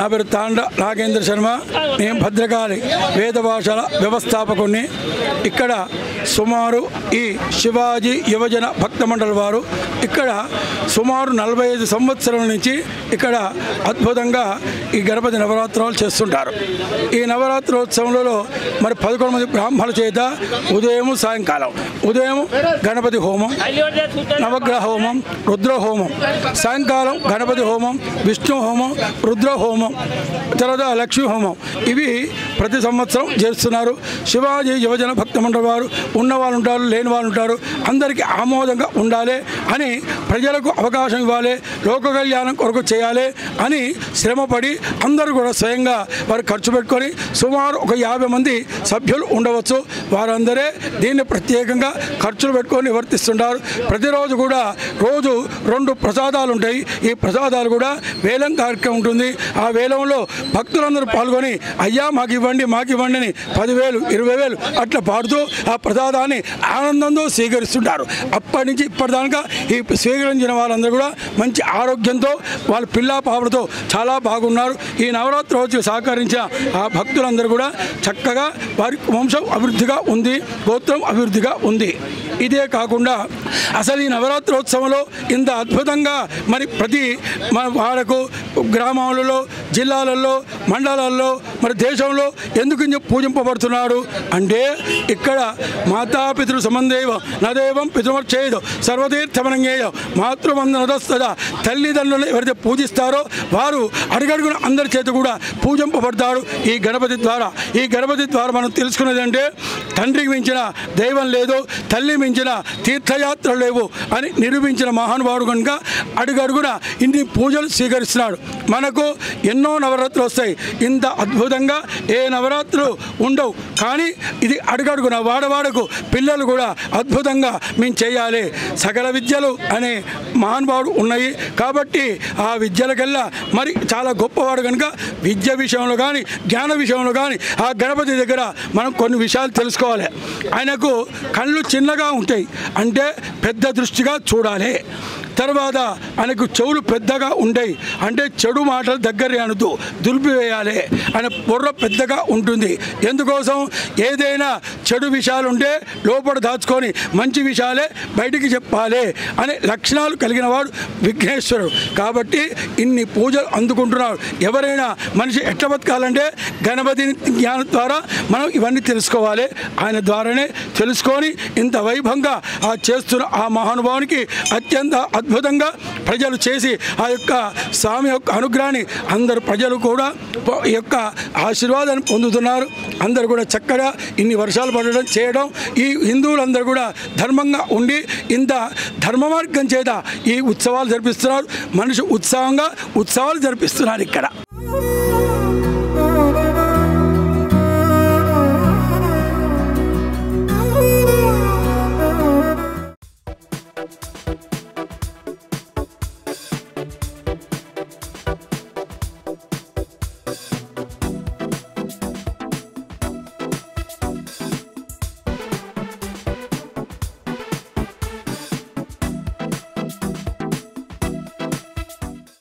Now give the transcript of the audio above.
పేరు తాండ నాగేంద్ర శర్మ నేను భద్రకాళి వేద భాషల వ్యవస్థాపకుణ్ణి ఇక్కడ సుమారు ఈ శివాజీ యువజన భక్త మండలి వారు ఇక్కడ సుమారు నలభై ఐదు సంవత్సరాల నుంచి ఇక్కడ అద్భుతంగా ఈ గణపతి నవరాత్రులు చేస్తుంటారు ఈ నవరాత్రోత్సవంలో మరి పదకొండు మంది బ్రాహ్మణుల చేత ఉదయం సాయంకాలం ఉదయం గణపతి హోమం నవగ్రహ హోమం రుద్ర హోమం సాయంకాలం గణపతి హోమం విష్ణు హోమం రుద్ర హోమం తర్వాత లక్ష్మీ హోమం ఇవి ప్రతి సంవత్సరం చేస్తున్నారు శివాజీ యువజన భక్త మండలి వారు ఉన్న వాళ్ళు ఉంటారు లేని వాళ్ళు ఉంటారు అందరికీ ఆమోదంగా ఉండాలి అని ప్రజలకు అవకాశం ఇవ్వాలి లోక కళ్యాణం కొరకు చేయాలి అని శ్రమపడి అందరూ కూడా స్వయంగా వారు ఖర్చు పెట్టుకొని సుమారు ఒక యాభై మంది సభ్యులు ఉండవచ్చు వారందరే దీన్ని ప్రత్యేకంగా ఖర్చులు పెట్టుకొని నివర్తిస్తుంటారు ప్రతిరోజు కూడా రోజు రెండు ప్రసాదాలు ఉంటాయి ఈ ప్రసాదాలు కూడా వేలం కార్యక్రమం ఉంటుంది ఆ వేలంలో భక్తులందరూ పాల్గొని అయ్యా మాకు ఇవ్వండి మాకు ఇవ్వండి అని పదివేలు ఇరవై వేలు అట్లా పాడుతూ ఆ ప్రసాదాన్ని ఆనందంతో స్వీకరిస్తుంటారు అప్పటి నుంచి ఇప్పటిదాకా ఈ స్వీకరించిన వాళ్ళందరూ కూడా మంచి ఆరోగ్యంతో వాళ్ళ పిల్ల పాపలతో చాలా బాగున్నారు ఈ నవరాత్రి రోజు సహకరించిన ఆ భక్తులందరూ కూడా చక్కగా వారి వంశం అభివృద్ధిగా ఉంది గోత్రం అభివృద్ధిగా ఉంది ఇదే కాకుండా అసలు ఈ నవరాత్రోత్సవంలో ఇంత అద్భుతంగా మరి ప్రతి మన వాడకు గ్రామాలలో జిల్లాలలో మండలాల్లో మరి దేశంలో ఎందుకు ఇంత పూజింపబడుతున్నాడు అంటే ఇక్కడ మాతాపితృ సంబంధేవ నదేవం పితృమర్చేయదు సర్వతీర్థమనంగేయ మాతృవందనదస్తద తల్లిదండ్రులు ఎవరైతే పూజిస్తారో వారు అడుగడుగున అందరి చేత కూడా పూజింపబడతారు ఈ గణపతి ద్వారా ఈ గణపతి ద్వారా మనం తెలుసుకున్నది అంటే తండ్రికి మించిన దైవం లేదు తల్లి మించిన తీర్థయాత్రలు లేవు అని నిరూపించిన మహానుభావుడు కనుక అడుగడుగున ఇన్ని పూజలు స్వీకరిస్తున్నాడు మనకు ఎన్నో నవరాత్రులు వస్తాయి ఇంత అద్భుతంగా ఏ నవరాత్రులు ఉండవు కానీ ఇది అడుగడుగున వాడవాడకు పిల్లలు కూడా అద్భుతంగా మేము చేయాలి సకల విద్యలు అనే మహానుభావుడు ఉన్నాయి కాబట్టి ఆ విద్యలకల్లా మరి చాలా గొప్పవాడు కనుక విద్య విషయంలో కానీ జ్ఞాన విషయంలో కానీ ఆ గణపతి దగ్గర మనం కొన్ని విషయాలు తెలుసుకోవాలి ఆయనకు కళ్ళు చిన్నగా ఉంటాయి అంటే పెద్ద దృష్టిగా చూడాలి తర్వాత ఆయనకు చెవులు పెద్దగా ఉంటాయి అంటే చెడు మాటలు దగ్గర అనుతూ దులిపివేయాలి ఆయన బుర్ర పెద్దగా ఉంటుంది ఎందుకోసం ఏదైనా చెడు విషయాలు ఉంటే లోపల దాచుకొని మంచి విషయాలే బయటికి చెప్పాలి అనే లక్షణాలు కలిగిన వాడు విఘ్నేశ్వరుడు కాబట్టి ఇన్ని పూజలు అందుకుంటున్నాడు ఎవరైనా మనిషి ఎట్లా బతకాలంటే గణపతి జ్ఞానం ద్వారా మనం ఇవన్నీ తెలుసుకోవాలి ఆయన ద్వారానే తెలుసుకొని ఇంత వైభవంగా ఆ చేస్తున్న ఆ మహానుభావునికి అత్యంత అద్భుతంగా ప్రజలు చేసి ఆ యొక్క స్వామి యొక్క అనుగ్రహాన్ని అందరు ప్రజలు కూడా పొ- ఈ యొక్క ఆశీర్వాదాన్ని పొందుతున్నారు అందరు కూడా చక్కగా ఇన్ని వర్షాలు పడడం చేయడం ఈ హిందువులందరూ కూడా ధర్మంగా ఉండి ఇంత ధర్మ మార్గం చేత ఈ ఉత్సవాలు జరిపిస్తున్నారు మనిషి ఉత్సాహంగా ఉత్సవాలు జరిపిస్తున్నారు ఇక్కడ